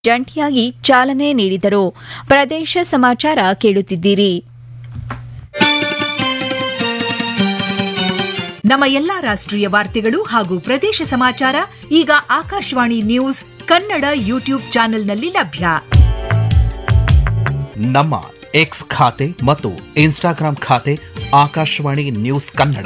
ಜಂಟಿಯಾಗಿ ಚಾಲನೆ ನೀಡಿದರು ಪ್ರದೇಶ ಸಮಾಚಾರ ಕೇಳುತ್ತಿದ್ದೀರಿ ನಮ್ಮ ಎಲ್ಲಾ ರಾಷ್ಟ್ರೀಯ ವಾರ್ತೆಗಳು ಹಾಗೂ ಪ್ರದೇಶ ಸಮಾಚಾರ ಈಗ ಆಕಾಶವಾಣಿ ನ್ಯೂಸ್ ಕನ್ನಡ ಯೂಟ್ಯೂಬ್ ಚಾನೆಲ್ನಲ್ಲಿ ಲಭ್ಯ ನಮ್ಮ ಎಕ್ಸ್ ಖಾತೆ ಮತ್ತು ಇನ್ಸ್ಟಾಗ್ರಾಂ ಖಾತೆ ಆಕಾಶವಾಣಿ ನ್ಯೂಸ್ ಕನ್ನಡ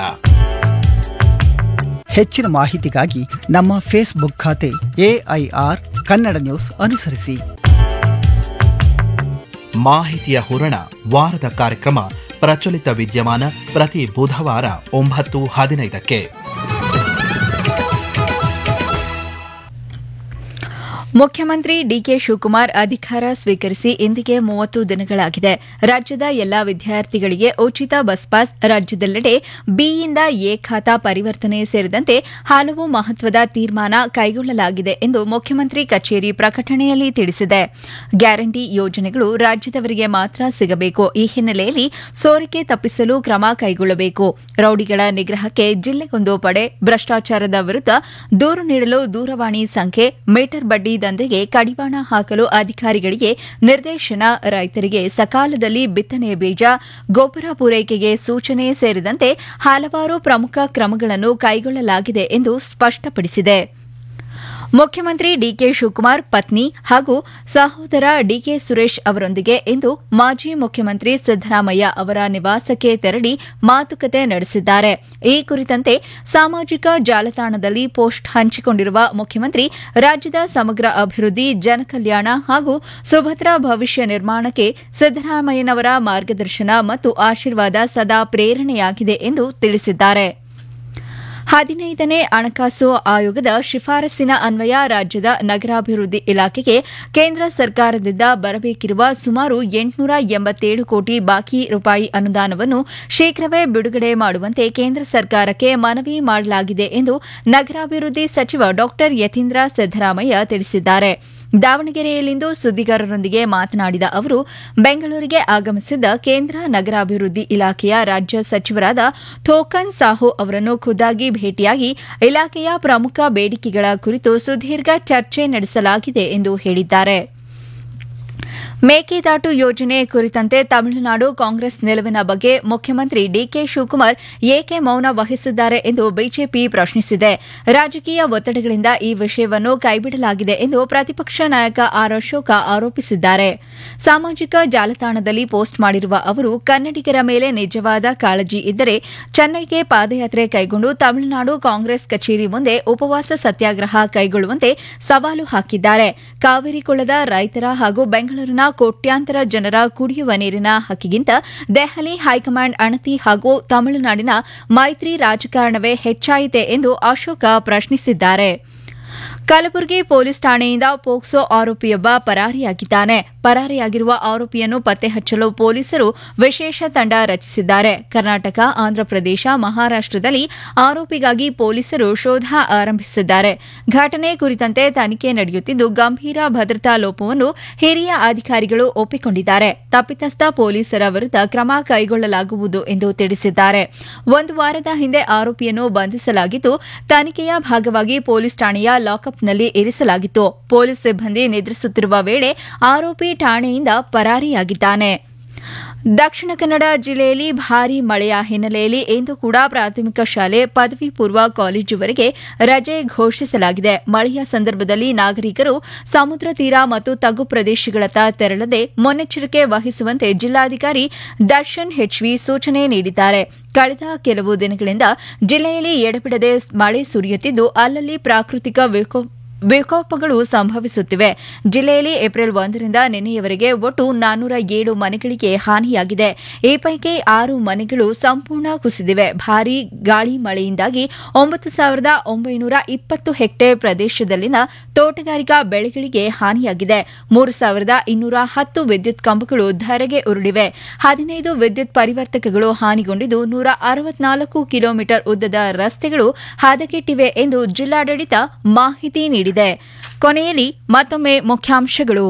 ಹೆಚ್ಚಿನ ಮಾಹಿತಿಗಾಗಿ ನಮ್ಮ ಫೇಸ್ಬುಕ್ ಖಾತೆ ಎಐಆರ್ ಕನ್ನಡ ನ್ಯೂಸ್ ಅನುಸರಿಸಿ ಮಾಹಿತಿಯ ಹೂರಣ ವಾರದ ಕಾರ್ಯಕ್ರಮ ಪ್ರಚಲಿತ ವಿದ್ಯಮಾನ ಪ್ರತಿ ಬುಧವಾರ ಒಂಬತ್ತು ಹದಿನೈದಕ್ಕೆ ಮುಖ್ಯಮಂತ್ರಿ ಡಿಕೆ ಶಿವಕುಮಾರ್ ಅಧಿಕಾರ ಸ್ವೀಕರಿಸಿ ಇಂದಿಗೆ ಮೂವತ್ತು ದಿನಗಳಾಗಿದೆ ರಾಜ್ಯದ ಎಲ್ಲಾ ವಿದ್ಯಾರ್ಥಿಗಳಿಗೆ ಉಚಿತ ಬಸ್ ಪಾಸ್ ರಾಜ್ಯದೆಲ್ಲೆಡೆ ಬಿಯಿಂದ ಎ ಖಾತಾ ಪರಿವರ್ತನೆ ಸೇರಿದಂತೆ ಹಲವು ಮಹತ್ವದ ತೀರ್ಮಾನ ಕೈಗೊಳ್ಳಲಾಗಿದೆ ಎಂದು ಮುಖ್ಯಮಂತ್ರಿ ಕಚೇರಿ ಪ್ರಕಟಣೆಯಲ್ಲಿ ತಿಳಿಸಿದೆ ಗ್ಯಾರಂಟಿ ಯೋಜನೆಗಳು ರಾಜ್ಯದವರಿಗೆ ಮಾತ್ರ ಸಿಗಬೇಕು ಈ ಹಿನ್ನೆಲೆಯಲ್ಲಿ ಸೋರಿಕೆ ತಪ್ಪಿಸಲು ಕ್ರಮ ಕೈಗೊಳ್ಳಬೇಕು ರೌಡಿಗಳ ನಿಗ್ರಹಕ್ಕೆ ಜಿಲ್ಲೆಗೊಂದು ಪಡೆ ಭ್ರಷ್ಟಾಚಾರದ ವಿರುದ್ಧ ದೂರು ನೀಡಲು ದೂರವಾಣಿ ಸಂಖ್ಯೆ ಮೀಟರ್ ಬಡ್ಡಿ ದಂಧೆಗೆ ಕಡಿವಾಣ ಹಾಕಲು ಅಧಿಕಾರಿಗಳಿಗೆ ನಿರ್ದೇಶನ ರೈತರಿಗೆ ಸಕಾಲದಲ್ಲಿ ಬಿತ್ತನೆ ಬೀಜ ಗೊಬ್ಬರ ಪೂರೈಕೆಗೆ ಸೂಚನೆ ಸೇರಿದಂತೆ ಹಲವಾರು ಪ್ರಮುಖ ಕ್ರಮಗಳನ್ನು ಕೈಗೊಳ್ಳಲಾಗಿದೆ ಎಂದು ಸ್ಪಷ್ಟಪಡಿಸಿದೆ ಮುಖ್ಯಮಂತ್ರಿ ಡಿಕೆ ಶಿವಕುಮಾರ್ ಪತ್ನಿ ಹಾಗೂ ಸಹೋದರ ಡಿಕೆ ಸುರೇಶ್ ಅವರೊಂದಿಗೆ ಇಂದು ಮಾಜಿ ಮುಖ್ಯಮಂತ್ರಿ ಸಿದ್ದರಾಮಯ್ಯ ಅವರ ನಿವಾಸಕ್ಕೆ ತೆರಳಿ ಮಾತುಕತೆ ನಡೆಸಿದ್ದಾರೆ ಈ ಕುರಿತಂತೆ ಸಾಮಾಜಿಕ ಜಾಲತಾಣದಲ್ಲಿ ಪೋಸ್ಟ್ ಹಂಚಿಕೊಂಡಿರುವ ಮುಖ್ಯಮಂತ್ರಿ ರಾಜ್ಯದ ಸಮಗ್ರ ಅಭಿವೃದ್ಧಿ ಜನಕಲ್ಯಾಣ ಹಾಗೂ ಸುಭದ್ರ ಭವಿಷ್ಯ ನಿರ್ಮಾಣಕ್ಕೆ ಸಿದ್ದರಾಮಯ್ಯನವರ ಮಾರ್ಗದರ್ಶನ ಮತ್ತು ಆಶೀರ್ವಾದ ಸದಾ ಪ್ರೇರಣೆಯಾಗಿದೆ ಎಂದು ತಿಳಿಸಿದ್ದಾರೆ ಹದಿನೈದನೇ ಹಣಕಾಸು ಆಯೋಗದ ಶಿಫಾರಸ್ಸಿನ ಅನ್ವಯ ರಾಜ್ಯದ ನಗರಾಭಿವೃದ್ಧಿ ಇಲಾಖೆಗೆ ಕೇಂದ್ರ ಸರ್ಕಾರದಿಂದ ಬರಬೇಕಿರುವ ಸುಮಾರು ಎಂಟುನೂರ ಎಂಬತ್ತೇಳು ಕೋಟಿ ಬಾಕಿ ರೂಪಾಯಿ ಅನುದಾನವನ್ನು ಶೀಘ್ರವೇ ಬಿಡುಗಡೆ ಮಾಡುವಂತೆ ಕೇಂದ್ರ ಸರ್ಕಾರಕ್ಕೆ ಮನವಿ ಮಾಡಲಾಗಿದೆ ಎಂದು ನಗರಾಭಿವೃದ್ಧಿ ಸಚಿವ ಡಾ ಯತೀಂದ್ರ ಸಿದ್ದರಾಮಯ್ಯ ತಿಳಿಸಿದ್ದಾರೆ ದಾವಣಗೆರೆಯಲ್ಲಿಂದು ಸುದ್ದಿಗಾರರೊಂದಿಗೆ ಮಾತನಾಡಿದ ಅವರು ಬೆಂಗಳೂರಿಗೆ ಆಗಮಿಸಿದ್ದ ಕೇಂದ್ರ ನಗರಾಭಿವೃದ್ಧಿ ಇಲಾಖೆಯ ರಾಜ್ಯ ಸಚಿವರಾದ ಥೋಕನ್ ಸಾಹು ಅವರನ್ನು ಖುದ್ದಾಗಿ ಭೇಟಿಯಾಗಿ ಇಲಾಖೆಯ ಪ್ರಮುಖ ಬೇಡಿಕೆಗಳ ಕುರಿತು ಸುದೀರ್ಘ ಚರ್ಚೆ ನಡೆಸಲಾಗಿದೆ ಎಂದು ಹೇಳಿದ್ದಾರೆ ಮೇಕೆದಾಟು ಯೋಜನೆ ಕುರಿತಂತೆ ತಮಿಳುನಾಡು ಕಾಂಗ್ರೆಸ್ ನಿಲುವಿನ ಬಗ್ಗೆ ಮುಖ್ಯಮಂತ್ರಿ ಡಿಕೆ ಶಿವಕುಮಾರ್ ಏಕೆ ಮೌನ ವಹಿಸಿದ್ದಾರೆ ಎಂದು ಬಿಜೆಪಿ ಪ್ರಶ್ನಿಸಿದೆ ರಾಜಕೀಯ ಒತ್ತಡಗಳಿಂದ ಈ ವಿಷಯವನ್ನು ಕೈಬಿಡಲಾಗಿದೆ ಎಂದು ಪ್ರತಿಪಕ್ಷ ನಾಯಕ ಆರ್ ಅಶೋಕ ಆರೋಪಿಸಿದ್ದಾರೆ ಸಾಮಾಜಿಕ ಜಾಲತಾಣದಲ್ಲಿ ಪೋಸ್ಟ್ ಮಾಡಿರುವ ಅವರು ಕನ್ನಡಿಗರ ಮೇಲೆ ನಿಜವಾದ ಕಾಳಜಿ ಇದ್ದರೆ ಚೆನ್ನೈಗೆ ಪಾದಯಾತ್ರೆ ಕೈಗೊಂಡು ತಮಿಳುನಾಡು ಕಾಂಗ್ರೆಸ್ ಕಚೇರಿ ಮುಂದೆ ಉಪವಾಸ ಸತ್ಯಾಗ್ರಹ ಕೈಗೊಳ್ಳುವಂತೆ ಸವಾಲು ಹಾಕಿದ್ದಾರೆ ಕಾವೇರಿ ಕೊಳ್ಳದ ರೈತರ ಹಾಗೂ ಬೆಂಗಳೂರಿನ ಕೋಟ್ಯಾಂತರ ಜನರ ಕುಡಿಯುವ ನೀರಿನ ಹಕ್ಕಿಗಿಂತ ದೆಹಲಿ ಹೈಕಮಾಂಡ್ ಅಣತಿ ಹಾಗೂ ತಮಿಳುನಾಡಿನ ಮೈತ್ರಿ ರಾಜಕಾರಣವೇ ಹೆಚ್ಚಾಯಿತೆ ಎಂದು ಅಶೋಕ ಪ್ರಶ್ನಿಸಿದ್ದಾರೆ ಕಲಬುರಗಿ ಪೊಲೀಸ್ ಠಾಣೆಯಿಂದ ಪೋಕ್ಸೋ ಆರೋಪಿಯೊಬ್ಬ ಪರಾರಿಯಾಗಿದ್ದಾನೆ ಪರಾರಿಯಾಗಿರುವ ಆರೋಪಿಯನ್ನು ಪತ್ತೆ ಹಚ್ಚಲು ಪೊಲೀಸರು ವಿಶೇಷ ತಂಡ ರಚಿಸಿದ್ದಾರೆ ಕರ್ನಾಟಕ ಆಂಧ್ರಪ್ರದೇಶ ಮಹಾರಾಷ್ಟದಲ್ಲಿ ಆರೋಪಿಗಾಗಿ ಪೊಲೀಸರು ಶೋಧ ಆರಂಭಿಸಿದ್ದಾರೆ ಘಟನೆ ಕುರಿತಂತೆ ತನಿಖೆ ನಡೆಯುತ್ತಿದ್ದು ಗಂಭೀರ ಭದ್ರತಾ ಲೋಪವನ್ನು ಹಿರಿಯ ಅಧಿಕಾರಿಗಳು ಒಪ್ಪಿಕೊಂಡಿದ್ದಾರೆ ತಪ್ಪಿತಸ್ಥ ಪೊಲೀಸರ ವಿರುದ್ಧ ಕ್ರಮ ಕೈಗೊಳ್ಳಲಾಗುವುದು ಎಂದು ತಿಳಿಸಿದ್ದಾರೆ ಒಂದು ವಾರದ ಹಿಂದೆ ಆರೋಪಿಯನ್ನು ಬಂಧಿಸಲಾಗಿದ್ದು ತನಿಖೆಯ ಭಾಗವಾಗಿ ಪೊಲೀಸ್ ಠಾಣೆಯ ಲಾಕಪ್ನಲ್ಲಿ ಇರಿಸಲಾಗಿತ್ತು ಪೊಲೀಸ್ ಸಿಬ್ಬಂದಿ ನಿದ್ರಿಸುತ್ತಿರುವ ವೇಳೆ ಆರೋಪಿ ಠಾಣೆಯಿಂದ ಪರಾರಿಯಾಗಿದ್ದಾನೆ ದಕ್ಷಿಣ ಕನ್ನಡ ಜಿಲ್ಲೆಯಲ್ಲಿ ಭಾರೀ ಮಳೆಯ ಹಿನ್ನೆಲೆಯಲ್ಲಿ ಇಂದು ಕೂಡ ಪ್ರಾಥಮಿಕ ಶಾಲೆ ಪದವಿ ಪೂರ್ವ ಕಾಲೇಜುವರೆಗೆ ರಜೆ ಘೋಷಿಸಲಾಗಿದೆ ಮಳೆಯ ಸಂದರ್ಭದಲ್ಲಿ ನಾಗರಿಕರು ಸಮುದ್ರ ತೀರ ಮತ್ತು ತಗ್ಗು ಪ್ರದೇಶಗಳತ್ತ ತೆರಳದೆ ಮುನ್ನೆಚ್ಚರಿಕೆ ವಹಿಸುವಂತೆ ಜಿಲ್ಲಾಧಿಕಾರಿ ದರ್ಶನ್ ಹೆಚ್ವಿ ಸೂಚನೆ ನೀಡಿದ್ದಾರೆ ಕಳೆದ ಕೆಲವು ದಿನಗಳಿಂದ ಜಿಲ್ಲೆಯಲ್ಲಿ ಎಡಬಿಡದೆ ಮಳೆ ಸುರಿಯುತ್ತಿದ್ದು ಅಲ್ಲಲ್ಲಿ ಪ್ರಾಕೃತಿಕ ವಿಕೋಪ ವಿಕೋಪಗಳು ಸಂಭವಿಸುತ್ತಿವೆ ಜಿಲ್ಲೆಯಲ್ಲಿ ಏಪ್ರಿಲ್ ಒಂದರಿಂದ ನಿನ್ನೆಯವರೆಗೆ ಒಟ್ಟು ನಾನ್ನೂರ ಏಳು ಮನೆಗಳಿಗೆ ಹಾನಿಯಾಗಿದೆ ಈ ಪೈಕಿ ಆರು ಮನೆಗಳು ಸಂಪೂರ್ಣ ಕುಸಿದಿವೆ ಭಾರೀ ಗಾಳಿ ಮಳೆಯಿಂದಾಗಿ ಒಂಬತ್ತು ಸಾವಿರದ ಒಂಬೈನೂರ ಇಪ್ಪತ್ತು ಹೆಕ್ಟೇರ್ ಪ್ರದೇಶದಲ್ಲಿನ ತೋಟಗಾರಿಕಾ ಬೆಳೆಗಳಿಗೆ ಹಾನಿಯಾಗಿದೆ ಮೂರು ಸಾವಿರದ ಇನ್ನೂರ ಹತ್ತು ವಿದ್ಯುತ್ ಕಂಬಗಳು ಧರೆಗೆ ಉರುಳಿವೆ ಹದಿನೈದು ವಿದ್ಯುತ್ ಪರಿವರ್ತಕಗಳು ಹಾನಿಗೊಂಡಿದ್ದು ನೂರ ಅರವತ್ನಾಲ್ಕು ಕಿಲೋಮೀಟರ್ ಉದ್ದದ ರಸ್ತೆಗಳು ಹದಗೆಟ್ಟಿವೆ ಎಂದು ಜಿಲ್ಲಾಡಳಿತ ಮಾಹಿತಿ ನೀಡಿದೆ ಕೊನೆಯಲ್ಲಿ ಮತ್ತೊಮ್ಮೆ ಮುಖ್ಯಾಂಶಗಳು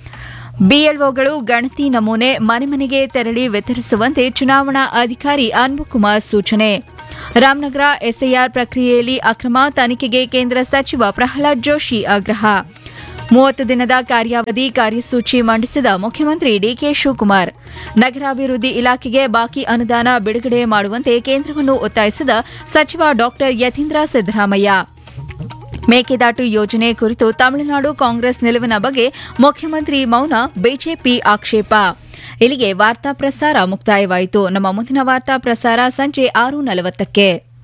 ಬಿಎಲ್ಒಗಳು ಗಣತಿ ನಮೂನೆ ಮನೆ ಮನೆಗೆ ತೆರಳಿ ವಿತರಿಸುವಂತೆ ಚುನಾವಣಾ ಅಧಿಕಾರಿ ಅನ್ಬುಕುಮಾರ್ ಸೂಚನೆ ರಾಮನಗರ ಎಸ್ಐಆರ್ ಪ್ರಕ್ರಿಯೆಯಲ್ಲಿ ಅಕ್ರಮ ತನಿಖೆಗೆ ಕೇಂದ್ರ ಸಚಿವ ಪ್ರಹ್ಲಾದ್ ಜೋಶಿ ಆಗ್ರಹ ಮೂವತ್ತು ದಿನದ ಕಾರ್ಯಾವಧಿ ಕಾರ್ಯಸೂಚಿ ಮಂಡಿಸಿದ ಮುಖ್ಯಮಂತ್ರಿ ಡಿಕೆ ಶಿವಕುಮಾರ್ ನಗರಾಭಿವೃದ್ಧಿ ಇಲಾಖೆಗೆ ಬಾಕಿ ಅನುದಾನ ಬಿಡುಗಡೆ ಮಾಡುವಂತೆ ಕೇಂದ್ರವನ್ನು ಒತ್ತಾಯಿಸಿದ ಸಚಿವ ಡಾ ಯತೀಂದ್ರ ಸಿದ್ದರಾಮಯ್ಯ ಮೇಕೆದಾಟು ಯೋಜನೆ ಕುರಿತು ತಮಿಳುನಾಡು ಕಾಂಗ್ರೆಸ್ ನಿಲುವಿನ ಬಗ್ಗೆ ಮುಖ್ಯಮಂತ್ರಿ ಮೌನ ಬಿಜೆಪಿ ಆಕ್ಷೇಪ ಇಲ್ಲಿಗೆ ವಾರ್ತಾ ಪ್ರಸಾರ ಮುಕ್ತಾಯವಾಯಿತು ನಮ್ಮ ಮುಂದಿನ ವಾರ್ತಾ ಪ್ರಸಾರ ಸಂಜೆ ಆರು ನಲವತ್ತಕ್ಕೆ